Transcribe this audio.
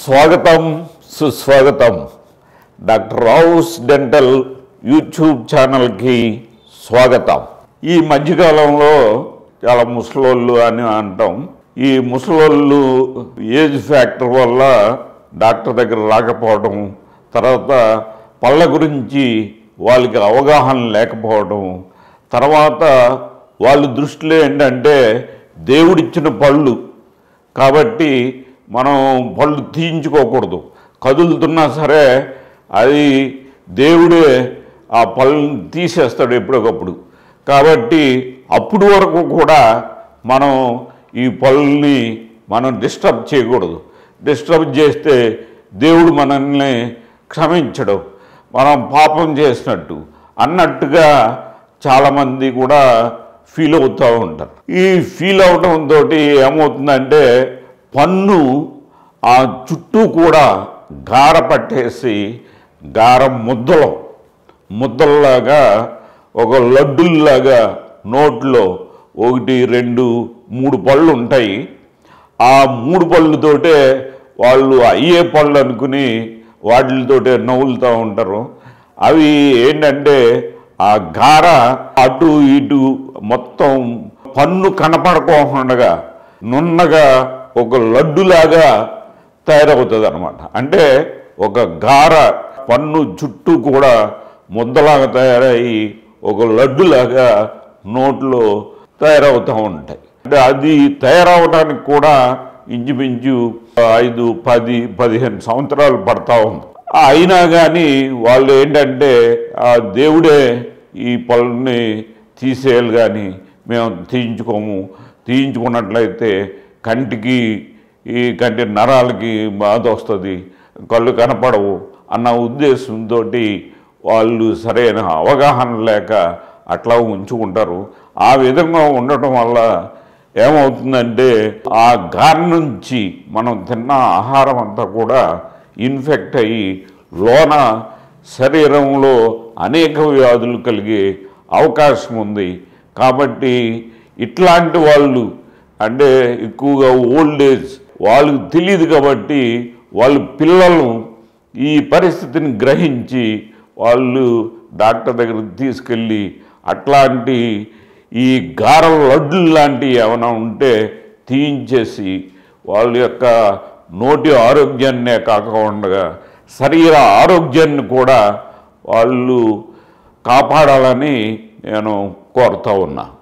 స్వాగతం సుస్వాగతం doctor Rao's dental YouTube ఛానల్కి స్వాగతం ఈ మధ్యకాలంలో చాలా ముసలోళ్ళు అని అంటాం ఈ ముసలోళ్ళు ఏజ్ ఫ్యాక్టర్ వల్ల డాక్టర్ దగ్గర రాకపోవడం తర్వాత పళ్ళ గురించి వాళ్ళకి అవగాహన లేకపోవడం తర్వాత వాళ్ళ దృష్టిలో ఏంటంటే దేవుడిచ్చిన పళ్ళు కాబట్టి మనం పళ్ళు తీయించుకోకూడదు కదులుతున్నా సరే అది దేవుడే ఆ పళ్ళని తీసేస్తాడు ఎప్పటికప్పుడు కాబట్టి అప్పుడు వరకు కూడా మనం ఈ పళ్ళని మనం డిస్టర్బ్ చేయకూడదు డిస్టర్బ్ చేస్తే దేవుడు మనల్ని క్షమించడు మనం పాపం చేసినట్టు అన్నట్టుగా చాలామంది కూడా ఫీల్ అవుతూ ఉంటారు ఈ ఫీల్ అవడంతో ఏమవుతుందంటే పన్ను ఆ చుట్టూ కూడా గార పట్టేసి గార ముద్దలు ముద్దల్లాగా ఒక లడ్డుల్లాగా నోట్లో ఒకటి రెండు మూడు పళ్ళు ఉంటాయి ఆ మూడు పళ్ళుతోటే వాళ్ళు అయ్యే పళ్ళు అనుకుని వాటితోటే నవ్వులుతూ ఉంటారు అవి ఏంటంటే ఆ గార అటు ఇటు మొత్తం పన్ను కనపడకోకుండా నున్నగా ఒక లడ్డులాగా తయారవుతుంది అనమాట అంటే ఒక గార పన్ను చుట్టూ కూడా ముద్దలాగా తయారయ్యి ఒక లడ్డులాగా నోట్లో తయారవుతూ ఉంటాయి అంటే అది తయారవడానికి కూడా ఇంచుమించు ఐదు పది పదిహేను సంవత్సరాలు పడతా ఉంది అయినా కానీ వాళ్ళు ఏంటంటే ఆ దేవుడే ఈ పళ్ళని తీసేయాలి కానీ మేము తీయించుకోము తీయించుకున్నట్లయితే కంటికి ఈ కంటి నరాలకి బాధ వస్తుంది కళ్ళు కనపడవు అన్న ఉద్దేశంతో వాళ్ళు సరైన అవగాహన లేక అట్లా ఉంచుకుంటారు ఆ విధంగా ఉండటం వల్ల ఏమవుతుందంటే ఆ గారి నుంచి మనం తిన్న ఆహారం అంతా కూడా ఇన్ఫెక్ట్ అయ్యి లోన శరీరంలో అనేక వ్యాధులు కలిగే అవకాశం ఉంది కాబట్టి ఇట్లాంటి వాళ్ళు అంటే ఎక్కువగా ఓల్డ్ ఏజ్ వాళ్ళకి తెలియదు కాబట్టి వాళ్ళ పిల్లలు ఈ పరిస్థితిని గ్రహించి వాళ్ళు డాక్టర్ దగ్గరికి తీసుకెళ్ళి అట్లాంటి ఈ గారం లడ్డులు లాంటివి ఏమైనా ఉంటే తీయించేసి వాళ్ళ యొక్క నోటి ఆరోగ్యాన్నే కాకుండా శరీర ఆరోగ్యాన్ని కూడా వాళ్ళు కాపాడాలని నేను కోరుతా ఉన్నా